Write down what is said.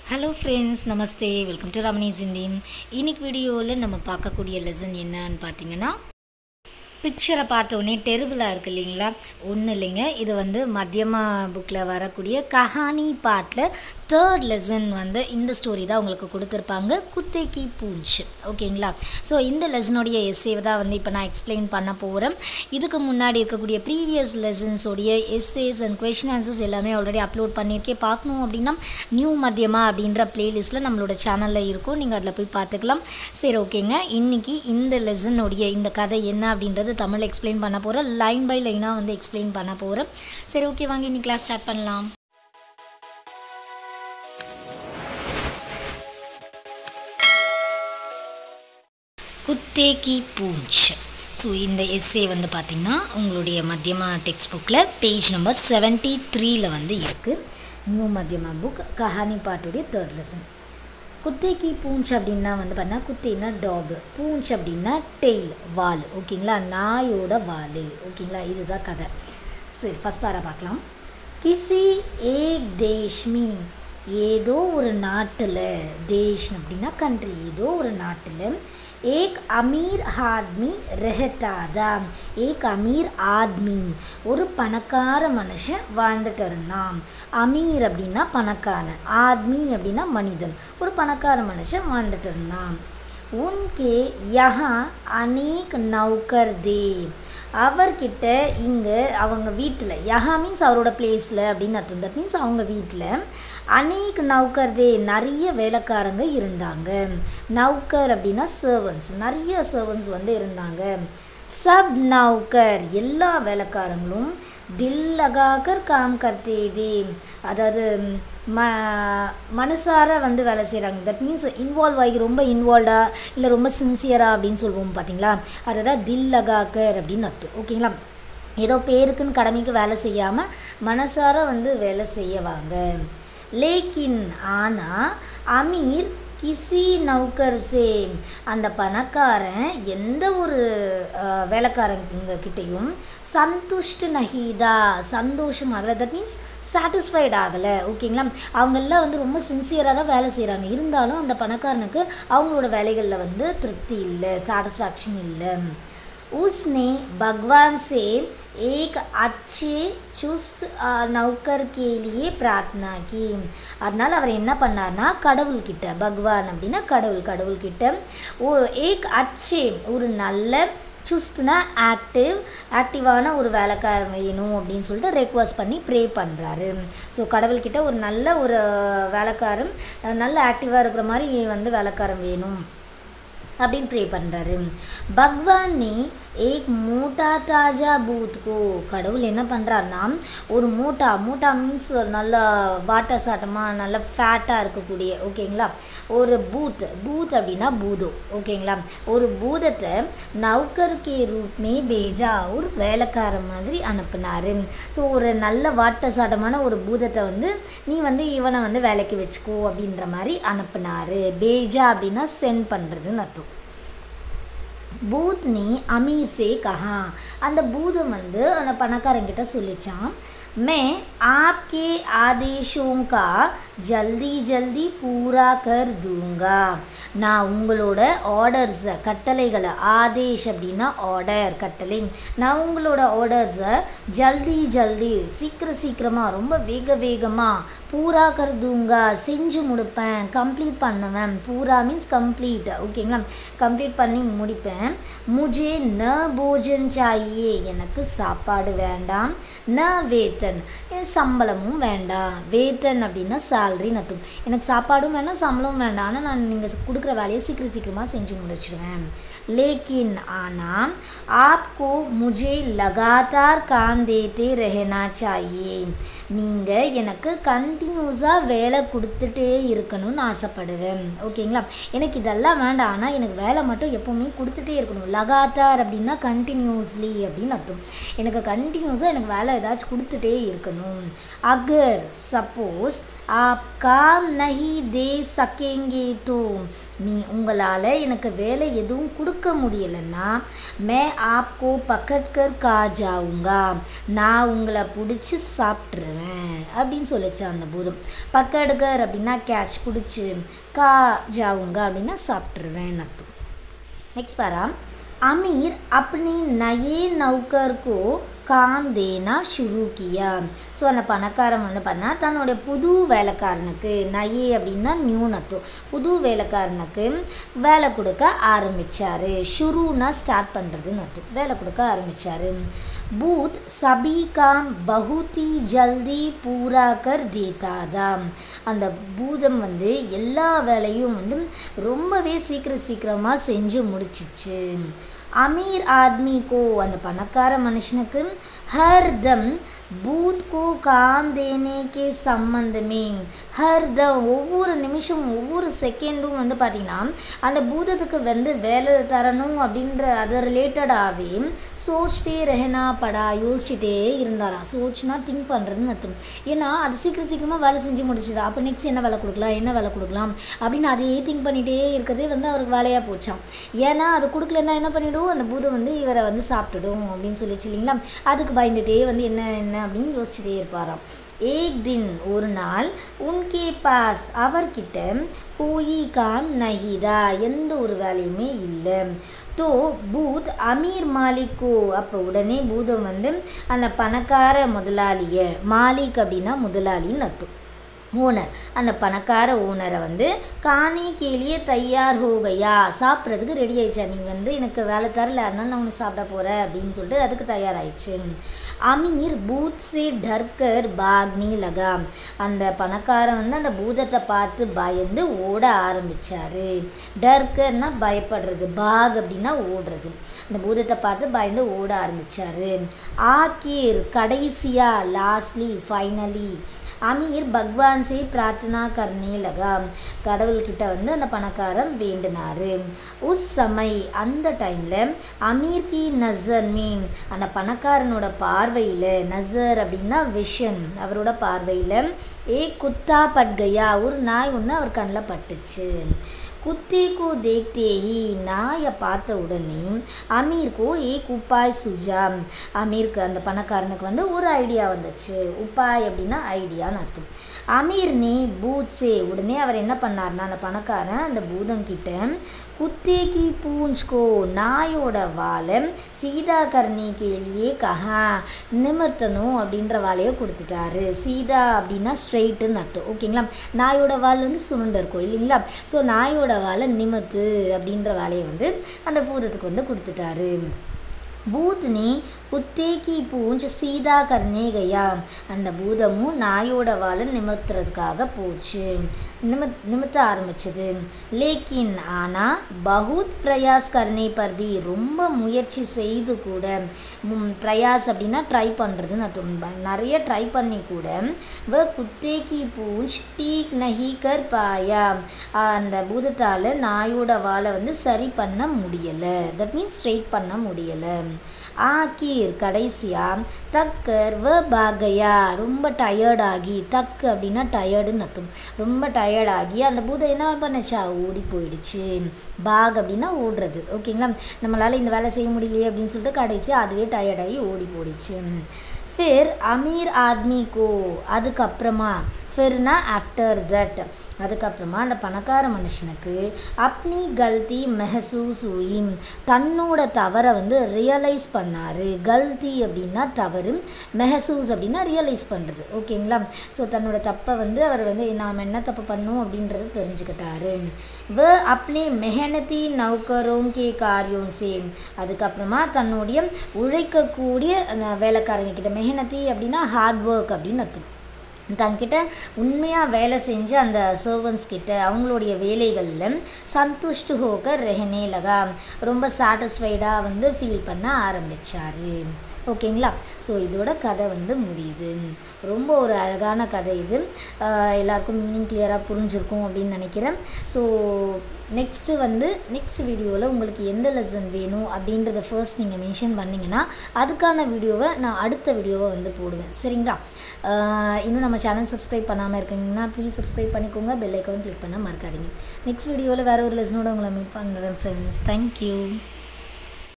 Hello friends நமஸ்தே welcome to Ramani Sindhi இன்னைக்கு வீடியோவில் நம்ம பார்க்கக்கூடிய லெசன் என்னன்னு பார்த்தீங்கன்னா பிக்சரை பார்த்தோன்னே டெரிபிளாக இருக்குது இல்லைங்களா ஒன்றும் இல்லைங்க இது வந்து மத்தியமா புக்கில் வரக்கூடிய கஹானி பாட்டில் தேர்ட் லெசன் வந்து இந்த ஸ்டோரி தான் உங்களுக்கு கொடுத்துருப்பாங்க குத்தேக்கி பூஞ்ச் ஓகேங்களா ஸோ இந்த லெசனுடைய எஸ்ஸேவை தான் வந்து இப்போ நான் எக்ஸ்பிளைன் பண்ண போகிறேன் இதுக்கு முன்னாடி இருக்கக்கூடிய ப்ரீவியஸ் லெசன்ஸோடைய எஸ்ஸேஸ் அண்ட் கொஷின் ஆன்சர்ஸ் எல்லாமே ஆல்ரெடி அப்லோட் பண்ணியிருக்கேன் பார்க்கணும் அப்படின்னா நியூ மத்தியமா அப்படின்ற பிளேலிஸ்ட்டில் நம்மளோட சேனலில் இருக்கும் நீங்கள் அதில் போய் பார்த்துக்கலாம் சரி ஓகேங்க இன்றைக்கி இந்த லெசனுடைய இந்த கதை என்ன அப்படின்றது தமிழ் எக்ஸ்பிளைன் பண்ண போகிறேன் லைன் பை லைனாக வந்து எக்ஸ்பிளைன் பண்ண போகிறேன் சரி ஓகே வாங்க இன்னைக்கு கிளாஸ் ஸ்டார்ட் பண்ணலாம் குத்தேக்கி பூஞ்ச் ஸோ இந்த எஸ்ஸே வந்து பார்த்திங்கன்னா உங்களுடைய மத்தியமா டெக்ஸ்ட் புக்கில் பேஜ் நம்பர் செவன்ட்டி த்ரீல வந்து இருக்குது நியூ மத்தியமா புக் கஹானி பாட்டுடைய தேர்ட் லெசன் குத்தேக்கி பூஞ்ச் அப்படின்னா வந்து பார்த்தீங்கன்னா குத்தேன்னா டாக் பூஞ்ச் அப்படின்னா டெய்ல் வால் ஓகேங்களா நாயோட வால் ஓகேங்களா இதுதான் கதை சரி ஃபஸ்ட் பாரா பார்க்கலாம் கிசி ஏக் தேஷ்மி ஏதோ ஒரு நாட்டில் தேஷ் அப்படின்னா கண்ட்ரி ஏதோ ஒரு நாட்டில் ஏக் அமீர் ஆத்மி ரெஹட்டாதா ஏக் அமீர் ஆத்மி ஒரு பணக்கார மனுஷன் வாழ்ந்துட்டு இருந்தான் அமீர் அப்படின்னா பணக்காரன் ஆத்மி அப்படின்னா மனிதன் ஒரு பணக்கார மனுஷன் வாழ்ந்துட்டு இருந்தான் உன்கே யஹா அநேக் நௌகர் தே அவர்கிட்ட இங்கே அவங்க வீட்டில் யஹா மீன்ஸ் அவரோட பிளேஸில் அப்படின்னு அர்த்தம் தட் மீன்ஸ் அவங்க வீட்டில் அநேக் நௌக்கர்தே நிறைய வேலைக்காரங்க இருந்தாங்க நௌக்கர் அப்படின்னா சர்வன்ஸ் நிறைய சர்வன்ஸ் வந்து இருந்தாங்க சப் நௌக்கர் எல்லா வேலைக்காரங்களும் தில் லகாக்கர் காம் கர்த்தே தே அதாவது ம மனசார வந்து வேலை செய்கிறாங்க தட் மீன்ஸ் இன்வால்வ் ஆகி ரொம்ப இன்வால்வ்டாக இல்லை ரொம்ப சின்சியராக அப்படின்னு சொல்லுவோம் பார்த்தீங்களா அதை தான் தில் லகாக்கர் அப்படின்னு அர்த்தம் ஓகேங்களா ஏதோ பேருக்குன்னு கடமைக்கு வேலை செய்யாமல் மனசார வந்து வேலை செய்யவாங்க லேக்கின் ஆனால் அமீர் கிசி நௌக்கர் சே அந்த பணக்காரன் எந்த ஒரு வேலைக்காரங்க கிட்டேயும் சந்துஷ்டு நஹீதா சந்தோஷம் ஆகலை தட் மீன்ஸ் சாட்டிஸ்ஃபைட் ஆகலை ஓகேங்களா அவங்கெல்லாம் வந்து ரொம்ப சின்சியராக தான் வேலை செய்கிறாங்க இருந்தாலும் அந்த பணக்காரனுக்கு அவங்களோட வேலைகளில் வந்து திருப்தி இல்லை சாட்டிஸ்ஃபேக்ஷன் இல்லை उसने भगवान से एक अच्छे चुस्त नौकर के लिए प्रार्थना की அதனால் அவர் என்ன பண்ணார்னா கடவுள்கிட்ட பகவான் அப்படின்னா கடவுள் கடவுள்கிட்ட ஓ ஏக் அச்சே ஒரு நல்ல சுஸ்துனா ஆக்டிவ் ஆக்டிவான ஒரு வேலைக்காரன் வேணும் அப்படின்னு சொல்லிட்டு ரெக்வஸ்ட் பண்ணி ப்ரே பண்ணுறாரு ஸோ கடவுள்கிட்ட ஒரு நல்ல ஒரு வேலைக்காரன் நல்ல ஆக்டிவாக இருக்கிற மாதிரி வந்து வேலைக்காரன் வேணும் அப்படின்னு ப்ரே பண்ணுறாரு பகவான் நீ ஏக் மூட்டா தாஜா பூத்கோ கடவுள் என்ன பண்ணுறாருனா ஒரு மூட்டா மூட்டா மீன்ஸ் நல்ல வாட்ட சாட்டமாக நல்ல ஃபேட்டாக இருக்கக்கூடிய ஓகேங்களா ஒரு பூத் பூத் அப்படின்னா பூதம் ஓகேங்களா ஒரு பூதத்தை நௌக்கருக்கே ரூப்மே பேஜா ஒரு வேலைக்கார மாதிரி அனுப்புனார் ஸோ ஒரு நல்ல வாட்ட சாட்டமான ஒரு பூதத்தை வந்து நீ வந்து இவனை வந்து வேலைக்கு வச்சுக்கோ அப்படின்ற மாதிரி அனுப்புனார் பேஜா அப்படின்னா சென்ட் பண்ணுறதுன்னு அர்த்தம் பூத் நீ அமீசே கஹா அந்த பூதம் வந்து அந்த பணக்காரங்கிட்ட சொல்லிச்சான் मैं आपके आदेशों का ஜல்தி ஜல்தி பூரா கர் தூங்கா நான் உங்களோட ஆர்டர்ஸை கட்டளைகளை ஆதேஷ் அப்படின்னா ஆர்டர் கட்டளை நான் உங்களோட ஆர்டர்ஸை ஜல்தி ஜல்தி சீக்கிரம் சீக்கிரமாக ரொம்ப வேக வேகமாக பூரா கர் தூங்கா செஞ்சு முடிப்பேன் கம்ப்ளீட் பண்ணுவேன் பூரா மீன்ஸ் கம்ப்ளீட் ஓகேங்களா கம்ப்ளீட் பண்ணி முடிப்பேன் முஜே ந போஜன் சாயே எனக்கு சாப்பாடு வேண்டாம் ந வேத்தன் சம்பளமும் வேண்டாம் வேத்தன் அப்படின்னா சேல்ரி நத்தும் எனக்கு சாப்பாடும் வேண்டாம் சம்பளமும் வேண்டாம் ஆனால் நான் நீங்கள் கொடுக்குற வேலையை சீக்கிரம் சீக்கிரமாக செஞ்சு முடிச்சிடுவேன் लेकिन आना आपको मुझे लगातार काम देते रहना चाहिए நீங்கள் எனக்கு கண்டினியூஸாக வேலை கொடுத்துட்டே இருக்கணும்னு ஆசைப்படுவேன் ஓகேங்களா எனக்கு இதெல்லாம் வேண்டாம் ஆனால் எனக்கு வேலை மட்டும் எப்போவுமே கொடுத்துட்டே இருக்கணும் லகாத்தார் அப்படின்னா கண்டினியூஸ்லி அப்படின்னு அர்த்தம் எனக்கு கண்டினியூஸாக எனக்கு வேலை ஏதாச்சும் கொடுத்துட்டே இருக்கணும் அகர் சப்போஸ் आप काम नहीं दे सकेंगे तो நீ உங்களால் எனக்கு வேலை எதுவும் கொடுக்க முடியலைன்னா மே ஆப்கோ பக்கட்கர் கா ஜாவுங்கா நான் உங்களை பிடிச்சி சாப்பிட்ருவேன் அப்படின்னு சொல்லிச்சு அந்த பூதம் பக்கடுக்கர் அப்படின்னா கேட்ச் பிடிச்சி கா ஜாவுங்க அப்படின்னா சாப்பிட்ருவேன் அர்த்தம் नेक्स्ट पारा अमीर अपने नए नौकर को காம் தேனா ஷுரு கியா ஸோ அந்த பணக்காரன் வந்து பார்த்தா தன்னுடைய புது வேலைக்காரனுக்கு நயே அப்படின்னா நியூனத்துவம் புது வேலைக்காரனுக்கு வேலை கொடுக்க ஆரம்பித்தார் ஷுருனா ஸ்டார்ட் பண்ணுறதுன்னு அர்த்தம் வேலை கொடுக்க ஆரம்பித்தார் பூத் சபி காம் பகுதி ஜல்தி பூரா கர் தேதாதாம் அந்த பூதம் வந்து எல்லா வேலையும் வந்து ரொம்பவே சீக்கிரம் சீக்கிரமாக செஞ்சு முடிச்சிச்சு அமீர் ஆத்மி கோ அந்த பணக்கார மனுஷனுக்கு ஹர் தம் பூத் கோ காம் தேனே கே சம்பந்தமே ஹர் தம் ஒவ்வொரு நிமிஷம் ஒவ்வொரு செகண்டும் வந்து பார்த்திங்கன்னா அந்த பூதத்துக்கு வந்து வேலை தரணும் அப்படின்ற அது ரிலேட்டடாகவே சோச்சிட்டே ரெஹனா படா யோசிச்சுட்டே இருந்தாராம் சோச்சுனா திங்க் பண்ணுறதுன்னு அர்த்தம் ஏன்னா அது சீக்கிரம் சீக்கிரமாக வேலை செஞ்சு முடிச்சுது அப்போ நெக்ஸ்ட் என்ன வேலை கொடுக்கலாம் என்ன வேலை கொடுக்கலாம் அப்படின்னு அதையே திங்க் பண்ணிகிட்டே இருக்கிறதே வந்து அவருக்கு வேலையாக போச்சான் ஏன்னா அது கொடுக்கலன்னா என்ன பண்ணிவிடும் அந்த பூதம் வந்து இவரை வந்து சாப்பிட்டுடும் அப்படின்னு சொல்லிச்சு இல்லைங்களா அதுக்கு பயந்துட்டே வந்து என்ன என்ன அப்படின்னு யோசிச்சுட்டே இருப்பாராம் ஏக் தின் ஒரு நாள் உன்கே பாஸ் அவர்கிட்ட கோயி காம் நஹிதா எந்த ஒரு வேலையுமே இல்லை தோ பூத் அமீர் மாலிக்கோ அப்போ உடனே பூதம் வந்து அந்த பணக்கார முதலாளியை மாலிக் அப்படின்னா முதலாளின்னு அர்த்தம் ஓனர் அந்த பணக்கார ஓனரை வந்து காணி கேலியே தயார் ஹோகையா சாப்பிட்றதுக்கு ரெடி ஆயிடுச்சா நீங்கள் வந்து எனக்கு வேலை தரல அதனால நான் உன்னை சாப்பிட போகிறேன் அப்படின்னு சொல்லிட்டு அதுக்கு தயாராகிடுச்சு அமீர் பூத் சே டர்கர் பாக்னி லகா அந்த பணக்காரன் வந்து அந்த பூதத்தை பார்த்து பயந்து ஓட ஆரம்பித்தார் டர்கர்னா பயப்படுறது பாக் அப்படின்னா ஓடுறது அந்த பூதத்தை பார்த்து பயந்து ஓட ஆரம்பித்தார் ஆக்கீர் கடைசியாக லாஸ்ட்லி ஃபைனலி அமீர் பகவான் சே பிரார்த்தனா கர்னே லகா கடவுள்கிட்ட வந்து அந்த பணக்காரன் வேண்டினார் உஸ் சமை அந்த டைமில் அமீர் கி நசர் மீன் அந்த பணக்காரனோட பார்வையில் நசர் அப்படின்னா விஷன் அவரோட பார்வையில் ஏ குத்தா பட்கையா ஒரு நாய் ஒன்று அவர் கண்ணில் பட்டுச்சு कुत्ते को देखते ही நாயை பார்த்த உடனே அமீர்கோ ஏக் உப்பாய் சுஜா அமீருக்கு அந்த பணக்காரனுக்கு வந்து ஒரு ஐடியா வந்துச்சு உப்பாய் அப்படின்னா ஐடியான்னு அர்த்தம் அமீர் நீ பூத்ஸே உடனே அவர் என்ன பண்ணார்னா அந்த பணக்காரன் அந்த பூதம் கிட்ட குத்தே கி பூஞ்ச்கோ நாயோட வாழை சீதா கர்ணி கேலியே கஹா நிமிர்த்தணும் அப்படின்ற வாழையை கொடுத்துட்டாரு சீதா அப்படின்னா ஸ்ட்ரெயிட்டுன்னு அர்த்தம் ஓகேங்களா நாயோட வால் வந்து சுருண்டு இருக்கும் இல்லைங்களா ஸோ நாயோட வாழை நிமித்து அப்படின்ற வேலையை வந்து அந்த பூதத்துக்கு வந்து கொடுத்துட்டாரு பூத்னி குத்தேக்கி பூஞ்ச் சீதா கர்னே கயா அந்த பூதமும் நாயோட வாழை நிமித்துறதுக்காக போச்சு நிமித் நிமித்த ஆரம்பிச்சது லேக்கின் ஆனால் பகுத் பிரயாஸ் கர்னே பர்பி ரொம்ப முயற்சி செய்து கூட ம், பிரயாஸ் அப்படின்னா ட்ரை பண்ணுறதுன்னு அர்த்தம். ப- நிறைய ட்ரை பண்ணி கூட வ குத்தேக்கி பூஞ்ச் டீக் நஹி கர் பாயா அந்த பூதத்தால் நாயோட வாழை வந்து சரி பண்ண முடியலை தட் மீன்ஸ் ஸ்ட்ரெயிட் பண்ண முடியலை ஆக்கீர் கடைசியா தக்கர் வ பாகையா ரொம்ப டயர்டாகி தக்கு அப்படின்னா டயர்டுன்னு அர்த்தம் ரொம்ப டயர்டாகி அந்த பூதம் என்ன பண்ணுச்சா ஓடி போயிடுச்சு பாக் அப்படின்னா ஓடுறது ஓகேங்களா நம்மளால் இந்த வேலை செய்ய முடியலையே அப்படின்னு சொல்லிட்டு கடைசியாக அதுவே டயர்டாகி ஓடி போயிடுச்சு ஃபிர் அமீர் ஆத்மி கோ அதுக்கப்புறமா ஃபிர்னா ஆஃப்டர் தட் அதுக்கப்புறமா அந்த பணக்கார மனுஷனுக்கு அப்னி கல்தி மெஹசூஸ் ஹுயிம் தன்னோட தவறை வந்து ரியலைஸ் பண்ணார் கல்தி அப்படின்னா தவறு மெஹசூஸ் அப்படின்னா ரியலைஸ் பண்ணுறது ஓகேங்களா ஸோ தன்னோட தப்பை வந்து அவர் வந்து நாம் என்ன தப்பு பண்ணோம் அப்படின்றத தெரிஞ்சுக்கிட்டாரு வ அப்னே மெஹனதி நௌக்கரோம் கே காரியம் சேம் அதுக்கப்புறமா தன்னுடைய உழைக்கக்கூடிய அஹ், வேலைக்காரங்க கிட்ட மெஹனதி அப்படின்னா ஹார்ட் ஒர்க் அப்படின்னு அர்த்தம் தங்கிட்ட உண்மையாக வேலை செஞ்ச அந்த சர்வன்ஸ் கிட்ட அவங்களுடைய வேலைகளில் சந்துஷ்டு ஹோக்கர் ரெஹனே லகா ரொம்ப சாட்டிஸ்ஃபைடாக வந்து ஃபீல் பண்ண ஆரம்பித்தார் ஓகேங்களா ஸோ இதோட கதை வந்து முடியுது ரொம்ப ஒரு அழகான கதை இது ஆஹ் எல்லாருக்கும் மீனிங் கிளியராக புரிஞ்சிருக்கும் அப்படின்னு நினைக்கிறேன் ஸோ நெக்ஸ்ட்டு வந்து நெக்ஸ்ட் வீடியோவில் உங்களுக்கு எந்த லெசன் வேணும் அப்படின்றத ஃபர்ஸ்ட் நீங்கள் மென்ஷன் பண்ணிங்கன்னா அதுக்கான வீடியோவை நான் அடுத்த வீடியோவை வந்து போடுவேன் சரிங்களா ஆஹ் இன்னும் நம்ம சேனல் சப்ஸ்கிரைப் பண்ணாமல் இருக்கீங்கன்னா ப்ளீஸ் சப்ஸ்கிரைப் பண்ணிக்கோங்க பெல் ஐக்கான் கிளிக் பண்ண மறக்காதீங்க நெக்ஸ்ட் வீடியோவில் வேறு ஒரு லெசனோட உங்களை மீட் பண்ணுறேன் ஃப்ரெண்ட்ஸ் தேங்க்யூ